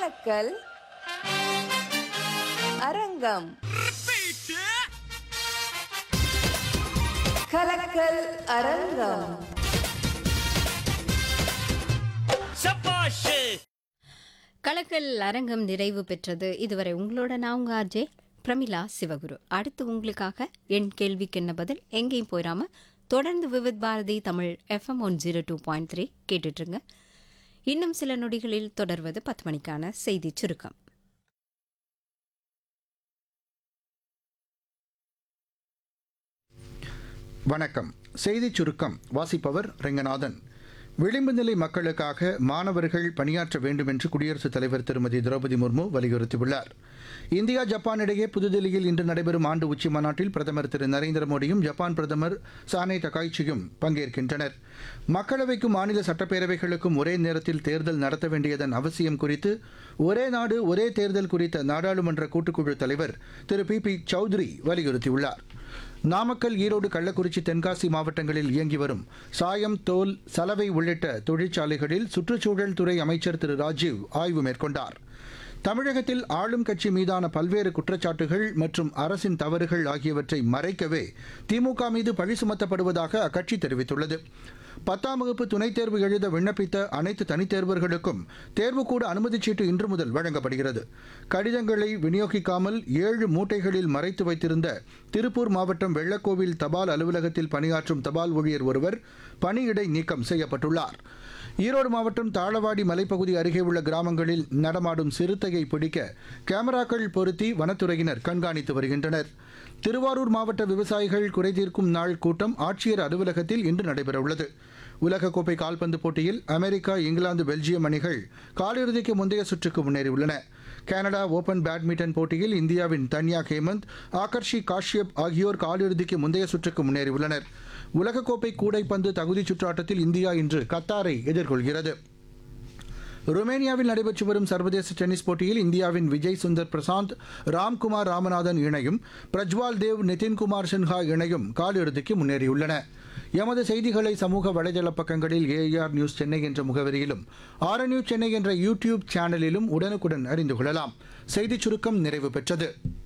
கலக்கல் அரங்கம் கலக்கல் அரங்கம் கலக்கல் அரங்கம் நிறைவு பெற்றது இதுவரை உங்களோட நான் உங்க ஆர்ஜே பிரமிளா சிவகுரு அடுத்து உங்களுக்காக என் கேள்விக்கு என்ன பதில் எங்கேயும் போயிடாம தொடர்ந்து Vividh Bharati Tamil FM one zero two point three கேட்டுட்ருங்க இன்னும் சில நொடிகளில் தொடர்வது பத்து மணிக்கான செய்தி சுருக்கம் வணக்கம் செய்திச் சுருக்கம் வாசிப்பவர் ரெங்கநாதன் விளிம்பு நிலை மக்களுக்காக மாணவர்கள் பணியாற்ற வேண்டும் என்று குடியரசுத் தலைவர் திருமதி திரௌபதி முர்மு வலியுறுத்தியுள்ளார் இந்தியா ஜப்பான் இடையே புதுதில்லியில் இன்று நடைபெறும் ஆண்டு உச்சி மாநாட்டில் பிரதமர் திரு நரேந்திர மோடியும் ஜப்பான் பிரதமர் சானே தகாய்ச்சியும் பங்கேற்கின்றனர் மக்களவைக்கும் மாநில சட்டப்பேரவைகளுக்கும் ஒரே நேரத்தில் தேர்தல் நடத்த வேண்டியதன் அவசியம் குறித்து ஒரே நாடு ஒரே தேர்தல் குறித்த நாடாளுமன்ற கூட்டுக்குழு தலைவர் திரு பி பி சௌத்ரி வலியுறுத்தியுள்ளார் நாமக்கல் ஈரோடு கள்ளக்குறிச்சி தென்காசி மாவட்டங்களில் இயங்கி வரும் சாயம் தோல் சலவை உள்ளிட்ட தொழிற்சாலைகளில் சுற்றுச்சூழல் துறை அமைச்சர் திரு ராஜீவ் ஆய்வு மேற்கொண்டார் தமிழகத்தில் ஆளும் கட்சி மீதான பல்வேறு குற்றச்சாட்டுகள் மற்றும் அரசின் தவறுகள் ஆகியவற்றை மறைக்கவே திமுக மீது பழி சுமத்தப்படுவதாக அக்கட்சி தெரிவித்துள்ளது பத்தாம் வகுப்பு துணைத் தேர்வு எழுத விண்ணப்பித்த அனைத்து தனித் தேர்வர்களுக்கும் தேர்வுக்கூட அனுமதிச் சீட்டு இன்று முதல் வழங்கப்படுகிறது கடிதங்களை விநியோகிக்காமல் ஏழு மூட்டைகளில் மறைத்து வைத்திருந்த திருப்பூர் மாவட்டம் வெள்ளக்கோவில் தபால் அலுவலகத்தில் பணியாற்றும் தபால் ஊழியர் ஒருவர் பணியிடை நீக்கம் செய்யப்பட்டுள்ளார் ஈரோடு மாவட்டம் தாளவாடி மலைப்பகுதி அருகே உள்ள கிராமங்களில் நடமாடும் சிறுத்தையை பிடிக்க கேமராக்கள் பொருத்தி வனத்துறையினர் கண்காணித்து வருகின்றனர் திருவாரூர் மாவட்ட விவசாயிகள் குறைதீர்க்கும் நாள் கூட்டம் ஆட்சியர் அலுவலகத்தில் இன்று நடைபெறவுள்ளது உலகக்கோப்பை கால்பந்து போட்டியில் அமெரிக்கா இங்கிலாந்து பெல்ஜியம் அணிகள் காலிறுதிக்கு முந்தைய சுற்றுக்கு முன்னேறியுள்ளன கனடா ஓபன் பேட்மிண்டன் போட்டியில் இந்தியாவின் தன்யா ஹேமந்த் ஆகர்ஷி காஷ்யப் ஆகியோர் காலிறுதிக்கு முந்தைய சுற்றுக்கு முன்னேறியுள்ளனர் உலகக்கோப்பை கூடைப்பந்து தகுதிச் சுற்று ஆட்டத்தில் இந்தியா இன்று கத்தாரை எதிர்கொள்கிறது ருமேனியாவில் நடைபெற்று வரும் சர்வதேச டென்னிஸ் போட்டியில் இந்தியாவின் விஜய் சுந்தர் பிரசாந்த் ராம்குமார் ராமநாதன் இணையும் பிரஜ்வால் தேவ் நிதின்குமார் சின்ஹா இணையும் காலிறுதிக்கு முன்னேறியுள்ளன எமது செய்திகளை சமூக வலைதள பக்கங்களில் ஏஆர் நியூஸ் சென்னை என்ற முகவரியிலும் ஆர் நியூஸ் சென்னை என்ற யூடியூப் சேனலிலும் உடனுக்குடன் அறிந்து கொள்ளலாம் செய்திச் சுருக்கம் நிறைவு பெற்றது